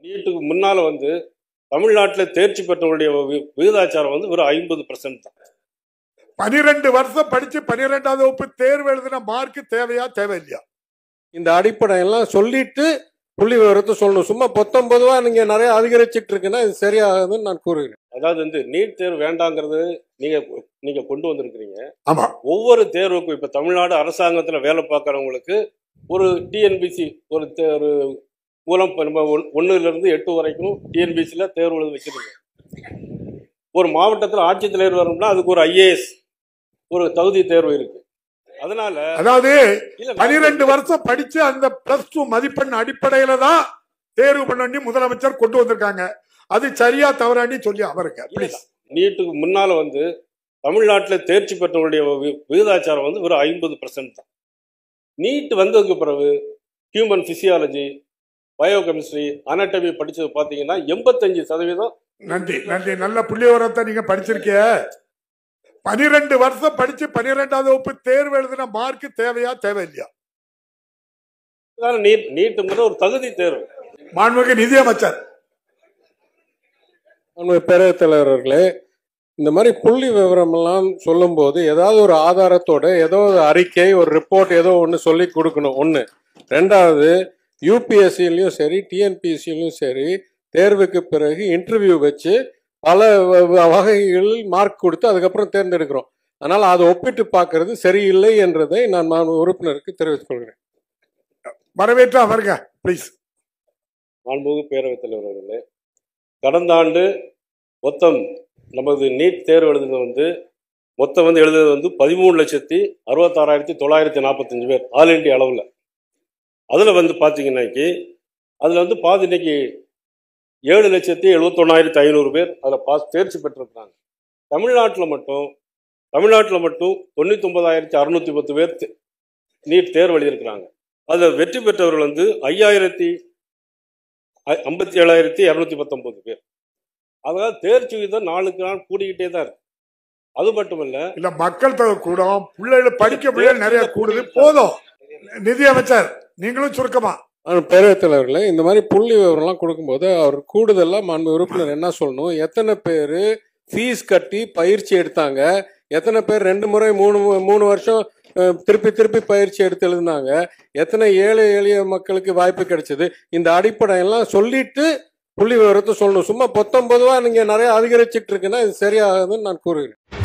நீட்டுக்கு முன்னால வந்து தமிழ்நாட்டில் தேர்ச்சி பெற்றவங்களுடைய வி- விகிதாச்சாரம் வந்து ஒரு ஐம்பது பர்சன்ட் தான் பனிரெண்டு வருஷம் படிச்சு பனிரெண்டாவது வகுப்பு தேர்வு எழுதின மார்க் தேவையா தேவையில்லையா இந்த அடிப்படையெல்லாம் சொல்லிட்டு புள்ளி விவரத்தை சொல்லணும் சும்மா பொத்தொன்பதுவா நீங்க நிறைய அதிகரிச்சிட்டு இருக்குன்னா இது சரியாகுதுன்னு நான் கூறுகிறேன் அதாவது வந்து நீட் தேர்வு வேண்டாங்கிறது நீங்க நீங்க கொண்டு வந்திருக்கிறீங்க ஆமா ஒவ்வொரு தேர்வுக்கும் இப்ப தமிழ்நாடு அரசாங்கத்துல வேலை பார்க்கறவங்களுக்கு ஒரு டிஎன்பிசி ஒரு தே- ஒரு மூலம் இப்ப நம்ம ஒன்- ஒண்ணுல இருந்து எட்டு வரைக்கும் டிஎன்பிசில தேர்வு எழுத வைக்கிறீங்க ஒரு மாவட்டத்தில் ஆட்சித்தலைவர் வரணும்னா அதுக்கு ஒரு ஐஏஎஸ் ஒரு தகுதி தேர்வு இருக்கு அதனால அதாவது இல்ல, நான் பனிரெண்டு வருஷம் படிச்சு அந்த பிளஸ் டூ மதிப்பெண் அடிப்படையில தான் தேர்வு பண்ணி முதலமைச்சர் கொண்டு வந்திருக்காங்க அது சரியா தவறானி சொல்லி அவருங்க ப்ளீஸ் நீட்டுக்கு முன்னால வந்து தமிழ்நாட்டில் தேர்ச்சி பெற்றவங்களுடைய வி- விகிதாச்சாரம் வந்து ஒரு ஐம்பது பர்சன்ட் தான் நீட் வந்ததுக்கு பிறகு ஹியூமன் பிசியாலஜி பயோகெமிஸ்ட்ரி அனாட்டமி படிச்சது பார்த்தீங்கன்னா எண்பத்தஞ்சு சதவீதம் நன்றி நன்றி நல்ல புள்ளிவரத்தை நீங்க படிச்சிருக்கிய பனிரெண்டு வருஷம் படிச்சு பனிரெண்டாவது வகுப்பு தேர்வு எழுதின மார்க் தேவையா தேவையில்லையா அதான நீட் நீட்டுங்கிறது ஒரு தகுதி தேர்வு மாண்புமிகு நிதியமைச்சர் நம்ம பேரவைத் தலைவர்களே இந்த மாதிரி புள்ளி விவரமெல்லாம் சொல்லும்போது ஏதாவது ஒரு ஆதாரத்தோட ஏதோ ஒரு அறிக்கை ஒரு ரிப்போர்ட் ஏதோ ஒன்று சொல்லி கொடுக்கணும் ஒன்று ரெண்டாவது யூபிஎஸ்சிலையும் சரி டிஎன்பிஎஸ்சிலையும் சரி தேர்வுக்கு பிறகு இன்டர்வியூ வச்சு பல வ- வ- வகைகளில் மார்க் கொடுத்து அதுக்கப்புறம் தேர்ந்தெடுக்கிறோம் அதனால் அதை ஒப்பிட்டு பார்க்கறது சரியில்லை என்றதை நான் மாண்பு உறுப்பினருக்கு தெரிவித்துக் கொள்கிறேன் வரவேற்று அவருங்க ப்ளீஸ் மாண்புமிகு பேரவைத் தலைவர் அவர்களே கடந்த ஆண்டு மொத்தம் நமது நீட் தேர்வு எழுதுனது வந்து மொத்தம் வந்து எழுதுனது வந்து பதிமூணு லட்சத்தி அறுபத்தாறாயிரத்தி தொள்ளாயிரத்தி நாற்பத்தஞ்சு பேர் ஆல் இண்டியா அளவில் அதில் வந்து பார்த்தீங்கன்னாக்கி அதில் வந்து பாதி இன்னைக்கு ஏழு லட்சத்தி எழுபத்தொன்னாயிரத்தி ஐநூறு பேர் அதில் பாஸ் தேர்ச்சி பெற்றிருக்கிறாங்க தமிழ்நாட்டில் மட்டும் தமிழ்நாட்டில் மட்டும் தொண்ணூத்தொம்பதாயிரத்தி அறுநூத்தி பத்து பேர் தே- நீட் தேர்வு எழுதியிருக்கிறாங்க அதில் வெற்றி பெற்றவர்கள் வந்து ஐயாயிரத்தி ஐம்பத்தி ஏழாயிரத்தி இரநூத்தி பத்தொன்பது பேர் அதாவது தேர்ச்சி விகிதம் நாளுக்கு நாள் கூடிக்கிட்டே தான் இருக்கு அது மட்டுமல்ல இல்ல மக்கள் தொகை கூடும் பிள்ளைகள் படிக்க பிள்ளைகள் நிறைய கூடுது போதும் நிதியமைச்சர் நீங்களும் சுருக்கமா ஆனால் பேரவைத் தலைவர்களே இந்த மாதிரி புள்ளி விவரம்லாம் கொடுக்கும்போது அவர் கூடுதலாக மாண்பு உறுப்பினர் என்ன சொல்லணும் எத்தனை பேர் ஃபீஸ் கட்டி பயிற்சி எடுத்தாங்க எத்தனை பேர் ரெண்டு முறை மூணு மு- மூணு வருஷம் அஹ், திருப்பி திருப்பி பயிற்சி எடுத்து எழுதினாங்க எத்தனை ஏழை எளிய மக்களுக்கு வாய்ப்பு கிடைச்சது இந்த அடிப்படையெல்லாம் சொல்லிட்டு புள்ளி விவரத்தை சொல்லணும் சும்மா பொத்தொன்பதுவா நீங்க நிறைய அதிகரிச்சிட்டு இருக்குன்னா இது சரியாகுதுன்னு நான் கூறுகிறேன்